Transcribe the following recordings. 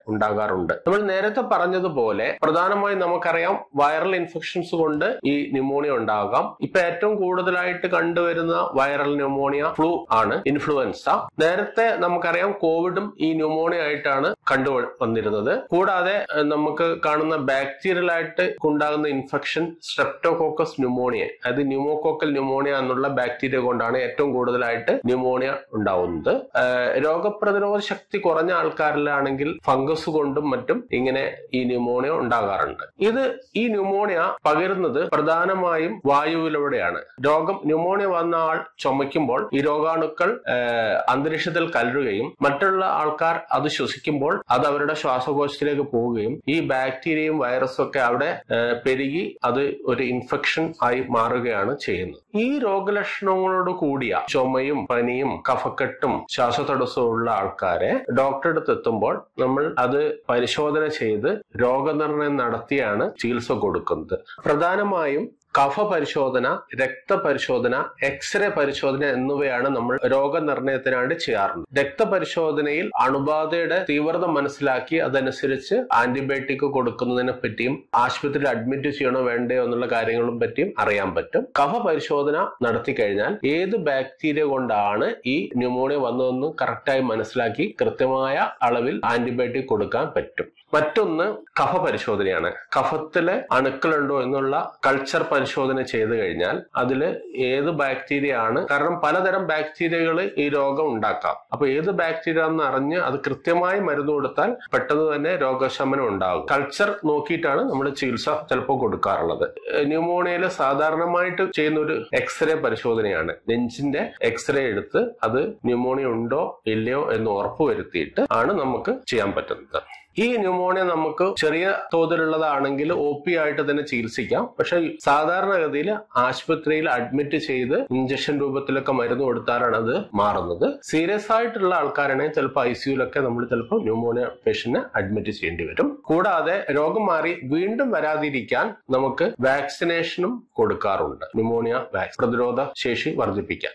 ഉണ്ടാകാറുണ്ട് നമ്മൾ നേരത്തെ പറഞ്ഞതുപോലെ പ്രധാനമായും നമുക്കറിയാം വൈറൽ ഇൻഫെക്ഷൻസ് കൊണ്ട് ഈ ന്യൂമോണിയ ഉണ്ടാകാം ഇപ്പൊ ഏറ്റവും കൂടുതലായിട്ട് കണ്ടുവരുന്ന വൈറൽ ന്യൂമോണിയ ഫ്ലൂ ആണ് ഇൻഫ്ലുവൻസ നേരത്തെ നമുക്കറിയാം കോവിഡും ഈ ന്യൂമോണിയ ആയിട്ടാണ് കണ്ടു വന്നിരുന്നത് കൂടാതെ ഏഹ്, നമുക്ക് കാണുന്ന ബാക്ടീരിയൽ ആയിട്ട് ഉണ്ടാകുന്ന ഇൻഫെക്ഷൻ സ്ട്രെപ്റ്റോകോക്കസ് ന്യൂമോണിയ അത് ന്യൂമോകോക്കൽ ന്യൂമോണിയ എന്നുള്ള ബാക്ടീരിയ കൊണ്ടാണ് ഏറ്റവും കൂടുതലായിട്ട് ന്യൂമോണിയ ഉണ്ടാവുന്നത് ഏഹ്, രോഗപ്രതിരോധ ശക്തി കുറഞ്ഞ ആൾക്കാരിലാണെങ്കിൽ ഫംഗസ് കൊണ്ടും മറ്റും ഇങ്ങനെ ഈ ന്യൂമോണിയ ഉണ്ടാകാറുണ്ട് ഇത് ഈ ന്യൂമോണിയ പകരുന്നത് പ്രധാനമായും വായുവിലൂടെയാണ് രോഗം ന്യൂമോണിയ വന്ന ആൾ ചുമയ്ക്കുമ്പോൾ ഈ രോഗാണുക്കൾ ഏഹ്, അന്തരീക്ഷത്തിൽ കലരുകയും മറ്റുള്ള ആൾക്കാർ അത് ശ്വസിക്കുമ്പോൾ അത് അവരുടെ ശ്വാസകോശത്തിലേക്ക് പോവുകയും ഈ ബാക്ടീരിയയും വൈറസും ഒക്കെ അവിടെ ഏഹ്, പെരുകി അത് ഒരു ഇൻഫെക്ഷൻ ആയി മാറുകയാണ് ചെയ്യുന്നത് ഈ രോഗലക്ഷണങ്ങളോട് കൂടിയ ചുമയും പനിയും കഫക്കെട്ടും ശ്വാസതടസ്സവും ഉള്ള ആൾക്കാരെ ഡോക്ടറെ അടുത്ത് എത്തുമ്പോൾ നമ്മൾ അത് പരിശോധന ചെയ്ത് രോഗനിർണയം നടത്തിയാണ് ചികിത്സ കൊടുക്കുന്നത് പ്രധാനമായും കഫ പരിശോധന രക്തപരിശോധന എക്സ്റേ പരിശോധന എന്നിവയാണ് നമ്മൾ രോഗനിർണയത്തിനായിട്ട് ചെയ്യാറുള്ളത് രക്തപരിശോധനയിൽ അണുബാധയുടെ തീവ്രത മനസ്സിലാക്കി അതനുസരിച്ച് ആന്റിബയോട്ടിക് കൊടുക്കുന്നതിനെ പറ്റിയും ആശുപത്രിയിൽ അഡ്മിറ്റ് ചെയ്യണോ വേണ്ടയോ എന്നുള്ള കാര്യങ്ങളും പറ്റിയും അറിയാൻ പറ്റും കഫ പരിശോധന നടത്തി കഴിഞ്ഞാൽ ഏത് ബാക്ടീരിയ കൊണ്ടാണ് ഈ ന്യൂമോണിയ വന്നതെന്ന് കറക്റ്റായി മനസ്സിലാക്കി കൃത്യമായ അളവിൽ ആന്റിബയോട്ടിക് കൊടുക്കാൻ പറ്റും മറ്റൊന്ന് കഫ പരിശോധനയാണ് കഫത്തിലെ അണുക്കളുണ്ടോ എന്നുള്ള കൾച്ചർ പരിശോധന ചെയ്തു കഴിഞ്ഞാൽ അതിൽ ഏത് ബാക്ടീരിയ ആണ് കാരണം പലതരം ബാക്ടീരിയകൾ ഈ രോഗം ഉണ്ടാക്കാം അപ്പൊ ഏത് ബാക്ടീരിയ എന്ന് അറിഞ്ഞ് അത് കൃത്യമായി മരുന്ന് കൊടുത്താൽ പെട്ടെന്ന് തന്നെ രോഗശമനം ഉണ്ടാകും കൾച്ചർ നോക്കിയിട്ടാണ് നമ്മൾ ചികിത്സ ചിലപ്പോൾ കൊടുക്കാറുള്ളത് ന്യൂമോണിയയിൽ സാധാരണമായിട്ട് ചെയ്യുന്ന ഒരു എക്സ്റേ പരിശോധനയാണ് നെഞ്ചിന്റെ എക്സ്റേ എടുത്ത് അത് ന്യൂമോണിയ ഉണ്ടോ ഇല്ലയോ എന്ന് ഉറപ്പുവരുത്തിയിട്ട് ആണ് നമുക്ക് ചെയ്യാൻ പറ്റുന്നത് ഈ ന്യൂമോണിയ നമുക്ക് ചെറിയ തോതിലുള്ളതാണെങ്കിൽ ഒ പി ആയിട്ട് തന്നെ ചികിത്സിക്കാം പക്ഷെ സാധാരണഗതിയിൽ ആശുപത്രിയിൽ അഡ്മിറ്റ് ചെയ്ത് ഇഞ്ചക്ഷൻ രൂപത്തിലൊക്കെ മരുന്ന് കൊടുത്താലാണ് അത് മാറുന്നത് സീരിയസ് ആയിട്ടുള്ള ആൾക്കാരാണെങ്കിൽ ചിലപ്പോൾ ഐ സിയുലൊക്കെ നമ്മൾ ചിലപ്പോൾ ന്യൂമോണിയ പേഷ്യന്റിനെ അഡ്മിറ്റ് ചെയ്യേണ്ടി വരും കൂടാതെ രോഗം മാറി വീണ്ടും വരാതിരിക്കാൻ നമുക്ക് വാക്സിനേഷനും കൊടുക്കാറുണ്ട് ന്യൂമോണിയ വാക്സിൻ പ്രതിരോധ ശേഷി വർദ്ധിപ്പിക്കാൻ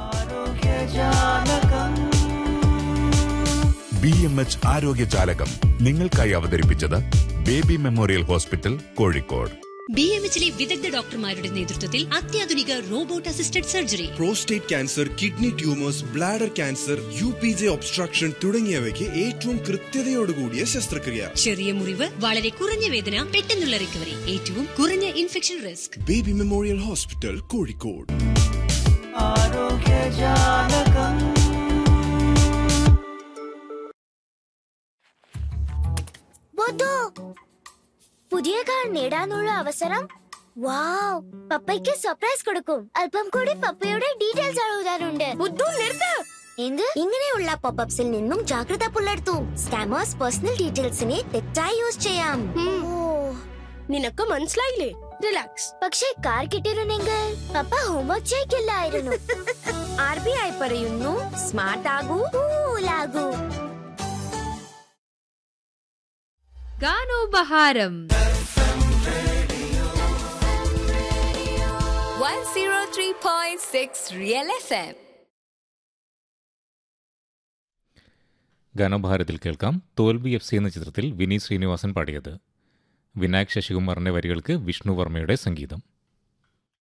ബി എം എച്ച് ആരോഗ്യജാലകം നിങ്ങൾക്കായി അവതരിപ്പിച്ചത് Baby Memorial Hospital Kozhikode B M എച്ചിലെ വിദഗ്ധ ഡോക്ടർമാരുടെ നേതൃത്വത്തിൽ അത്യാധുനിക robot assisted surgery prostate cancer kidney tumours bladder cancer U P J obstruction തുടങ്ങിയവയ്ക്ക് ഏറ്റവും കൃത്യതയോടുകൂടിയ ശസ്ത്രക്രിയ ചെറിയ മുറിവ് വളരെ കുറഞ്ഞ വേദന പെട്ടെന്നുള്ള റിക്കവറി ഏറ്റവും കുറഞ്ഞ infection risk Baby Memorial Hospital Kozhikode ബുദ്ധു പുതിയ കാർ നേടാനുള്ള അവസരം വാവ് പപ്പയ്ക്ക് സർപ്രൈസ് കൊടുക്കും അല്പം കൂടി പപ്പയുടെ ഡീറ്റെയിൽസ് എഴുതാനുണ്ട് ബുദ്ധു നിർത്ത് എന്ത് ഇങ്ങനെയുള്ള പോപ്പപ്സിൽ നിന്നും ജാഗ്രത പുലർത്തൂ സ്കാമേഴ്സ് പേഴ്സണൽ ഡീറ്റെയിൽസിനെ തെറ്റായി യൂസ് ചെയ്യാം നിനക്ക് മനസ്സിലായില്ലേ റിലാക്സ് പക്ഷേ കാർ കിട്ടിയിരുന്നെങ്കിൽ പപ്പ ഹോംവർക്ക് ചെയ്യില്ലായിരുന്നു ആർ ബി ഐ പറയുന്നു സ്മാർട്ട് ആകൂ കൂലാകൂ ഗാനോപഹാരം one zero three point six Real F M ഗാനോപഹാരത്തിൽ കേൾക്കാം തോൽവി എഫ് സി എന്ന ചിത്രത്തിൽ വിനീത് ശ്രീനിവാസൻ പാടിയത് വിനായക് ശശികുമാറിന്റെ വരികൾക്ക് വിഷ്ണു വർമ്മയുടെ സംഗീതം